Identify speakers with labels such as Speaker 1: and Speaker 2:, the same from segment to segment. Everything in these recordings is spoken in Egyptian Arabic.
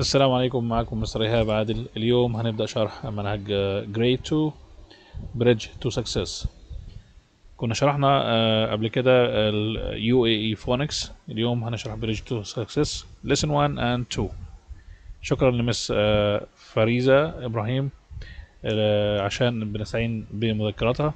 Speaker 1: السلام عليكم معكم مستر إيهاب عادل اليوم هنبدأ شرح منهج Grade 2 Bridge to Success كنا شرحنا آه، قبل كده ال UAE Phonics اليوم هنشرح Bridge to Success Lesson 1 and 2 شكرا لمس آه، فريزة إبراهيم آه، عشان بنستعين بمذكراتها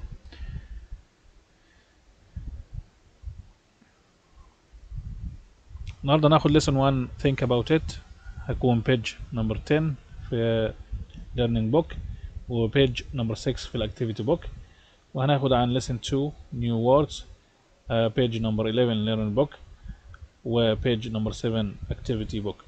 Speaker 1: النهارده ناخد lesson 1 think about it هيكون page number 10 في learning book و page number 6 في الاكتيفيتي book وهناخد عن lesson 2 new words uh, page number 11 learning book و page number 7 activity book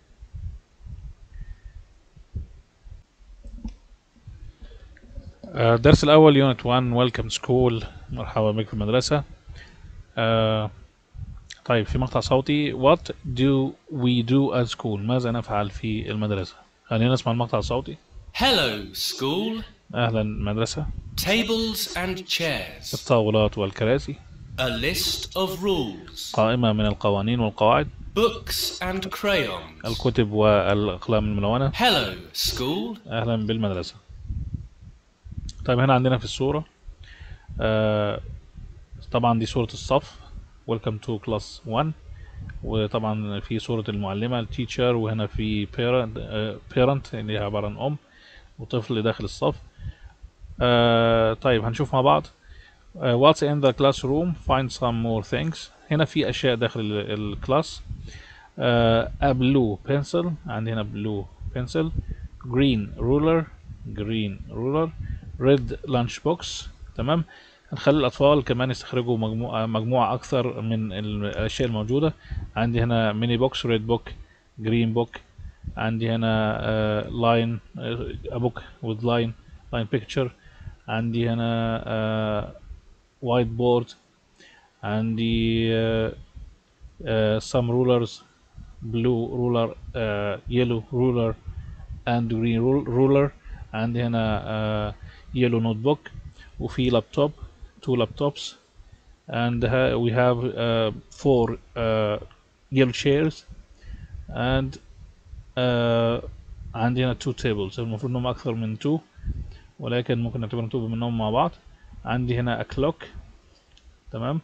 Speaker 1: آه، الدرس الأول يونت 1 ويلكم سكول مرحبا بك في المدرسة آه، طيب في مقطع صوتي What do we do at school ماذا نفعل في المدرسة خلينا نسمع المقطع الصوتي
Speaker 2: Hello, school.
Speaker 1: أهلا مدرسة
Speaker 2: Tables and chairs.
Speaker 1: الطاولات والكراسي
Speaker 2: A list of rules.
Speaker 1: قائمة من القوانين والقواعد
Speaker 2: Books and crayons.
Speaker 1: الكتب والأقلام الملونة
Speaker 2: Hello, school.
Speaker 1: أهلا بالمدرسة طيب هنا عندنا في الصورة آه طبعا دي صورة الصف Welcome to class 1 وطبعا في صورة المعلمة التيتشر وهنا في parent, آه parent اللي هي عبارة عن أم وطفل داخل الصف آه طيب هنشوف مع بعض آه what's in the classroom find some more things هنا في أشياء داخل ال- الكلاس آه a blue pencil عندي هنا blue pencil green ruler green ruler red lunch box تمام هنخلي الأطفال كمان يستخرجوا مجموعة مجموعة أكثر من ال- الأشياء الموجودة عندي هنا ميني بوكس ريد بوك جرين بوك عندي هنا لاين a book with line line picture عندي هنا وايت بورد عندي uh, uh, some rulers blue ruler uh, yellow ruler and green rul- ruler عندي هنا uh, yellow notebook وفي لابتوب two laptops and ha- we have uh, four uh, yellow chairs and uh, عندي هنا two tables المفروض انهم اكثر من two ولكن ممكن نعتبرهم two منهم مع بعض عندي هنا a clock تمام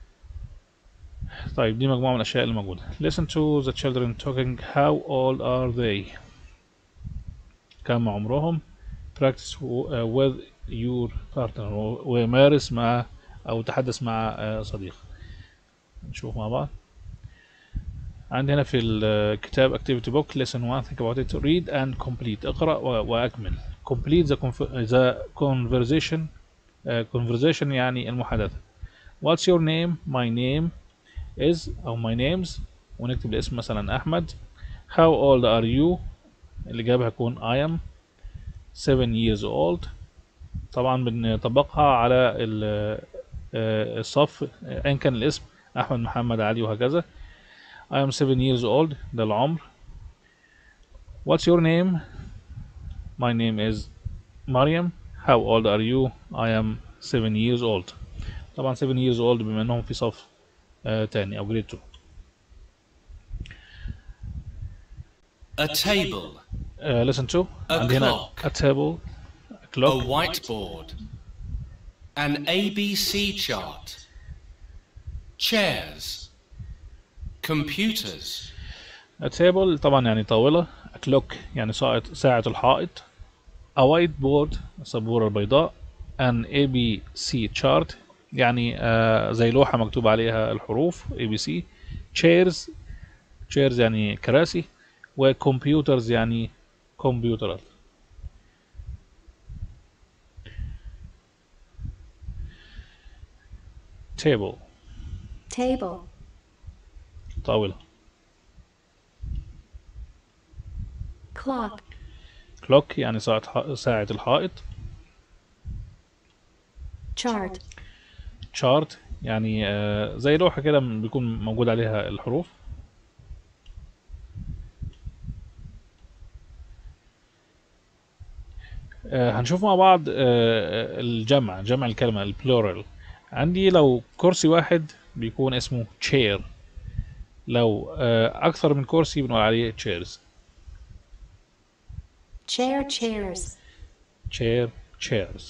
Speaker 1: طيب دي مجموعة من الأشياء اللي موجودة listen to the children talking how old are they كم عمرهم practice w- uh, with your partner و- ومارس مع أو تحدث مع uh, صديق نشوف مع بعض عندي هنا في الكتاب activity book lesson 1 think about it read and complete اقرأ و- وأكمل complete the, conf- the conversation uh, conversation يعني المحادثة what's your name my name is أو my names ونكتب الاسم مثلا أحمد how old are you الإجابة هتكون I am 7 years old طبعا بنطبقها على ال- آه، الصف آه، أيا كان الاسم أحمد محمد علي وهكذا I am 7 years old ده العمر What's your name? My name is Mariam How old are you? I am 7 years old طبعا 7 years old بما انهم في صف آه تاني او grade 2
Speaker 2: A table.
Speaker 1: آه listen to
Speaker 2: A
Speaker 1: عندي هنا
Speaker 2: clock.
Speaker 1: a table a
Speaker 2: A
Speaker 1: clock
Speaker 2: whiteboard. An ABC chart. Chairs. Computers.
Speaker 1: a table طبعا يعني طاولة a clock يعني ساعة ساعة الحائط a whiteboard السبورة البيضاء an ABC chart يعني آه زي لوحة مكتوب عليها الحروف ABC chairs chairs يعني كراسي و computers يعني كمبيوترات table
Speaker 3: table,
Speaker 1: طاولة
Speaker 3: clock,
Speaker 1: clock يعني ساعة ح- ساعة الحائط
Speaker 3: chart,
Speaker 1: chart يعني آه، زي لوحة كده بيكون موجود عليها الحروف آه، هنشوف مع بعض آه، الجمع جمع الكلمة البلورال عندي لو كرسي واحد بيكون اسمه chair لو آه، أكثر من كرسي بنقول عليه chairs
Speaker 3: chair, chairs,
Speaker 1: chair chairs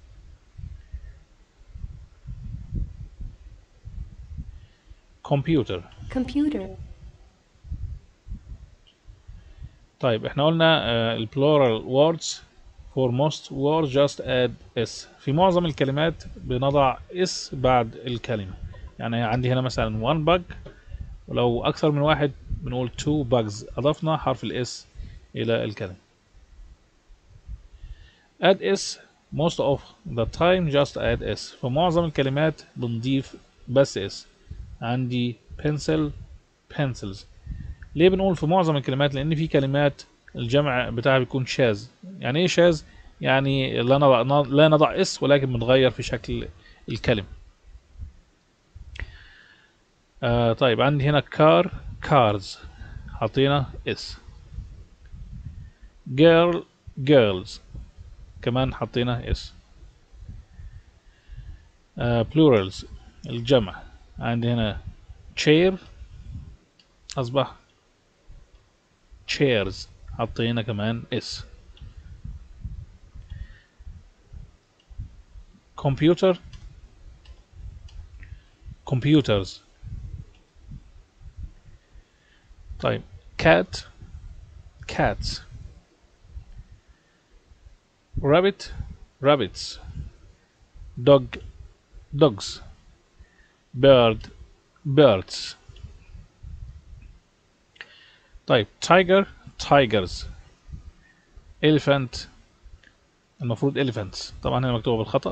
Speaker 1: computer
Speaker 3: computer,
Speaker 1: طيب احنا قلنا آه، ال plural words for most words just add s في معظم الكلمات بنضع s بعد الكلمة يعني عندي هنا مثلا one bug ولو أكثر من واحد بنقول two bugs أضفنا حرف ال s إلى الكلمة add s most of the time just add s في معظم الكلمات بنضيف بس s عندي pencil pencils ليه بنقول في معظم الكلمات لان في كلمات الجمع بتاعها بيكون شاذ يعني ايه شاذ يعني لا نضع لا نضع اس ولكن بنغير في شكل الكلمه آه طيب عندي هنا كار كارز حطينا اس girl girls كمان حطينا اس آه plurals الجمع عندي هنا chair أصبح chairs حطينا كمان اس computer computers طيب cat cats rabbit rabbits dog dogs bird birds طيب tiger tigers elephant المفروض elephants طبعا هنا مكتوبة بالخطأ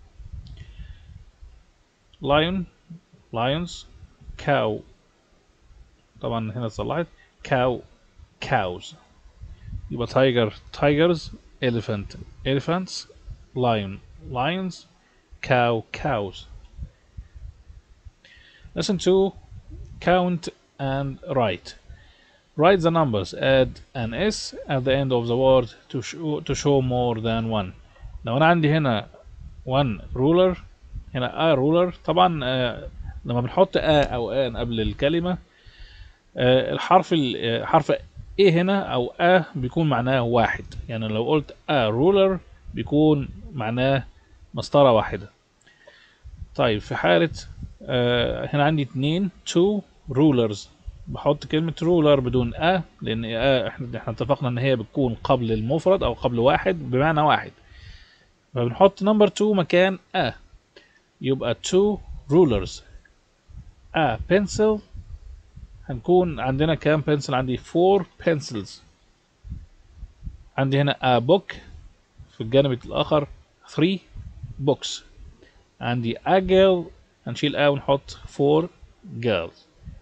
Speaker 1: lion lions cow طبعا هنا اتصلحت cow cows يبقى tiger tigers elephant elephants lion lions cow cows lesson 2 count and write Write the numbers, add an S at the end of the word to show, to show more than one. لو أنا عندي هنا one ruler هنا a ruler طبعا آه، لما بنحط a أو an قبل الكلمة آه، الحرف ال- آه، حرف A هنا أو a بيكون معناه واحد يعني لو قلت a ruler بيكون معناه مسطرة واحدة طيب في حالة آه، هنا عندي اتنين two rulers بحط كلمة رولر بدون أ لأن أ احنا احنا اتفقنا إن هي بتكون قبل المفرد أو قبل واحد بمعنى واحد فبنحط نمبر 2 مكان أ يبقى two rulers a pencil هنكون عندنا كام pencil عندي four pencils عندي هنا a book في الجانب الآخر three books عندي a girl هنشيل a ونحط four girls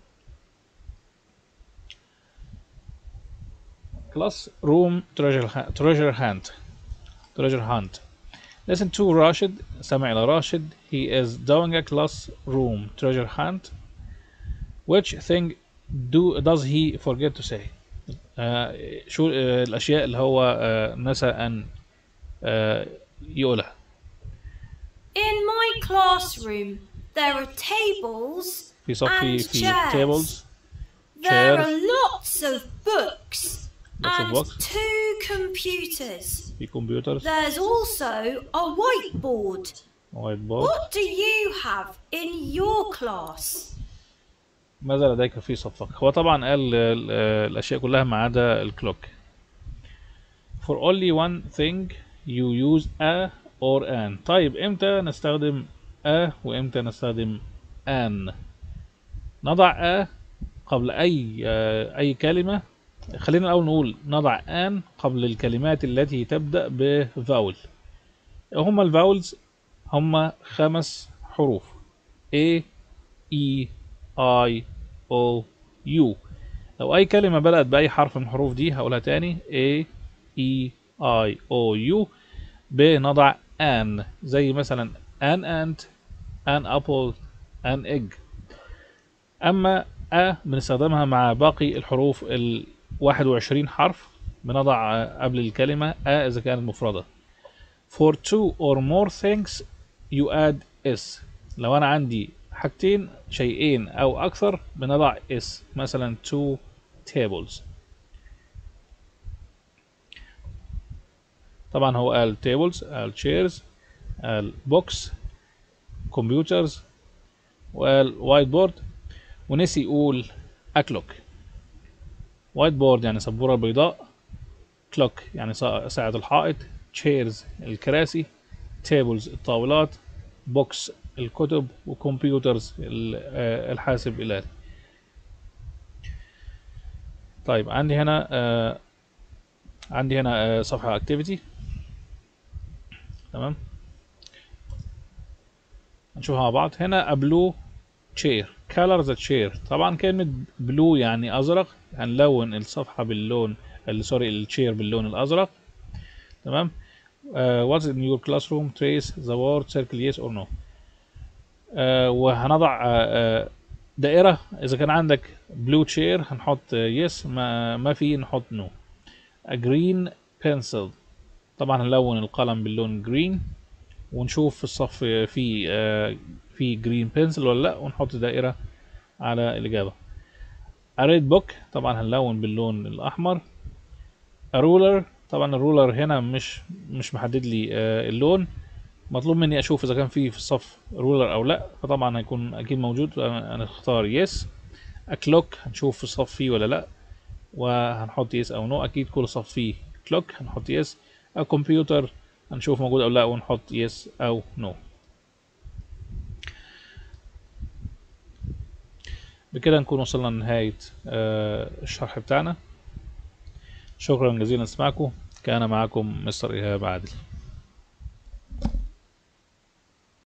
Speaker 1: class room treasure ha- treasure hunt treasure hunt listen to Rashid سمع إلى راشد he is doing a classroom treasure hunt which thing do does he forget to say آه شو آه الأشياء اللي هو آه نسى أن آه يقولها
Speaker 4: In my classroom, there are tables,
Speaker 1: في صفي
Speaker 4: And
Speaker 1: في
Speaker 4: chairs.
Speaker 1: tables
Speaker 4: there
Speaker 1: Chairs.
Speaker 4: are lots of books,
Speaker 1: Lots of
Speaker 4: and
Speaker 1: books.
Speaker 4: two computers.
Speaker 1: في computers
Speaker 4: There's also a whiteboard.
Speaker 1: whiteboard
Speaker 4: What do you have in your class?
Speaker 1: ماذا لديك في صفك هو طبعا قال ال- ال- الأشياء كلها ما عدا الكلوك for only one thing you use a or an طيب امتى نستخدم a وامتى نستخدم an نضع a قبل أي آه، أي كلمة خلينا الأول نقول نضع an قبل الكلمات التي تبدأ بفاول هما الفاولز هما خمس حروف A E I O U لو أي كلمة بدأت بأي حرف من الحروف دي هقولها تاني A E I O U بنضع an زي مثلا an ant an apple an egg أما a بنستخدمها مع باقي الحروف ال 21 حرف بنضع آه، قبل الكلمة a إذا كانت مفردة for two or more things you add s لو أنا عندي حاجتين شيئين أو أكثر بنضع s مثلا two tables طبعا هو قال tables قال chairs قال books computers وقال وايت بورد ونسي يقول أكلوك وايت بورد يعني سبورة بيضاء كلوك يعني سا- ساعة الحائط chairs الكراسي tables الطاولات books الكتب وكمبيوترز ال- آه، الحاسب الآلي طيب عندي هنا آه عندي هنا آه صفحة activity تمام نشوفها مع بعض هنا a blue chair color the chair طبعا كلمة blue يعني أزرق هنلون الصفحة باللون ال- سوري الشير باللون الأزرق تمام uh, what's in your classroom trace the word circle yes or no uh, وهنضع uh, uh, دائرة إذا كان عندك blue chair هنحط uh, yes ما, ما في نحط no a green pencil طبعا هنلون القلم باللون green ونشوف في الصف في آه، في جرين بنسل ولا لا ونحط دائرة على الإجابة a red book طبعا هنلون باللون الأحمر a ruler طبعا الرولر هنا مش مش محدد لي آه، اللون مطلوب مني أشوف إذا كان في في الصف رولر أو لا فطبعا هيكون أكيد موجود أنا أنا اختار yes a clock هنشوف في الصف فيه ولا لا وهنحط yes أو no أكيد كل صف فيه clock هنحط yes a computer هنشوف موجود أو لا ونحط yes أو no بكده نكون وصلنا لنهاية آه، الشرح بتاعنا شكرا جزيلا لسماعكم كان معكم مستر إيهاب عادل